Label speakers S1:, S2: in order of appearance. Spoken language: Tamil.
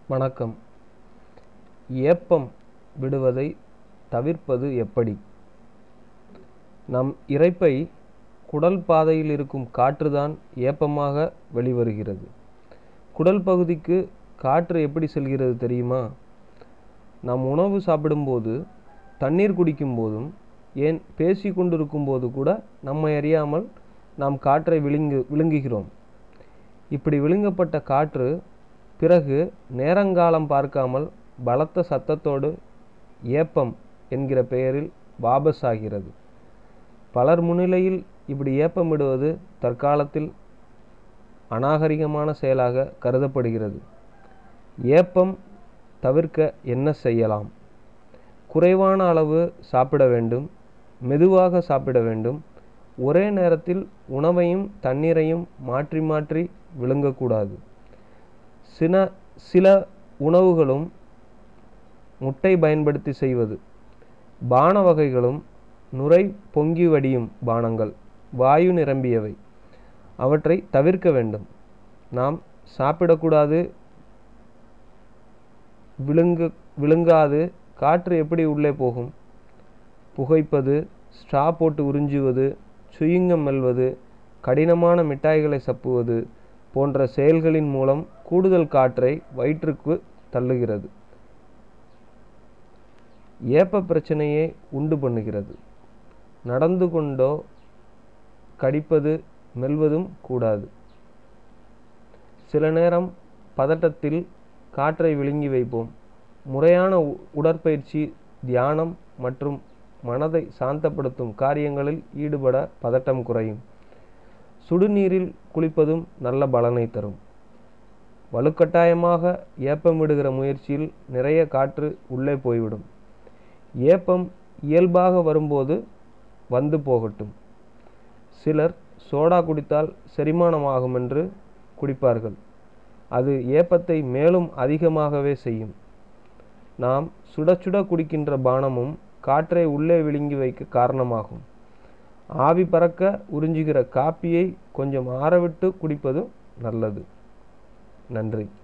S1: வணக்கம் ஏப்பம் விடுவதை தவிர்ப்பது எப்படி நம் இரைப்பை குடல் பாதையில் இருக்கும் காற்றுதான் ஏப்பமாக வெளிவருகிறது குடல் பகுதிக்கு காற்று எப்படி செல்கிறது தெரியுமா நாம் உணவு சாப்பிடும்போது தண்ணீர் குடிக்கும் போதும் ஏன் பேசி கொண்டிருக்கும் போது கூட நம்மை அறியாமல் நாம் காற்றை விழுங்கு விழுங்குகிறோம் இப்படி விழுங்கப்பட்ட காற்று பிறகு நேரங்காலம் பார்க்காமல் பலத்த சத்தத்தோடு ஏப்பம் என்கிற பெயரில் வாபஸ் ஆகிறது பலர் முன்னிலையில் இப்படி ஏப்பமிடுவது தற்காலத்தில் அநாகரிகமான செயலாக கருதப்படுகிறது ஏப்பம் தவிர்க்க என்ன செய்யலாம் குறைவான அளவு சாப்பிட வேண்டும் மெதுவாக சாப்பிட வேண்டும் ஒரே நேரத்தில் உணவையும் தண்ணீரையும் மாற்றி மாற்றி விழுங்கக்கூடாது சில சில உணவுகளும் முட்டை பயன்படுத்தி செய்வது பான வகைகளும் நுரை பொங்கி வடியும் பானங்கள் வாயு நிரம்பியவை அவற்றை தவிர்க்க வேண்டும் நாம் சாப்பிடக்கூடாது விழுங்கு விழுங்காது காற்று எப்படி உள்ளே போகும் புகைப்பது ஸ்ட்ரா போட்டு உறிஞ்சுவது சுயிங்கம் மெல்வது கடினமான மிட்டாய்களை சப்புவது போன்ற செயல்களின் மூலம் கூடுதல் காற்றை வயிற்றுக்கு தள்ளுகிறது ஏப்ப பிரச்சனையை உண்டு பண்ணுகிறது நடந்து கொண்டோ கடிப்பது மெல்வதும் கூடாது சில நேரம் பதட்டத்தில் காற்றை விழுங்கி வைப்போம் முறையான உடற்பயிற்சி தியானம் மற்றும் மனதை சாந்தப்படுத்தும் காரியங்களில் ஈடுபட பதட்டம் குறையும் சுடுநீரில் குளிப்பதும் நல்ல பலனை தரும் வலுக்கட்டாயமாக ஏப்பமிடுகிற முயற்சியில் நிறைய காற்று உள்ளே போய்விடும் ஏப்பம் இயல்பாக வரும்போது வந்து போகட்டும் சிலர் சோடா குடித்தால் செரிமானமாகும் என்று குடிப்பார்கள் அது ஏப்பத்தை மேலும் அதிகமாகவே செய்யும் நாம் சுட சுட குடிக்கின்ற பானமும் காற்றை உள்ளே விழுங்கி வைக்க காரணமாகும் ஆவி பறக்க உறிஞ்சுகிற காப்பியை கொஞ்சம் ஆறவிட்டு குடிப்பதும் நல்லது நன்றி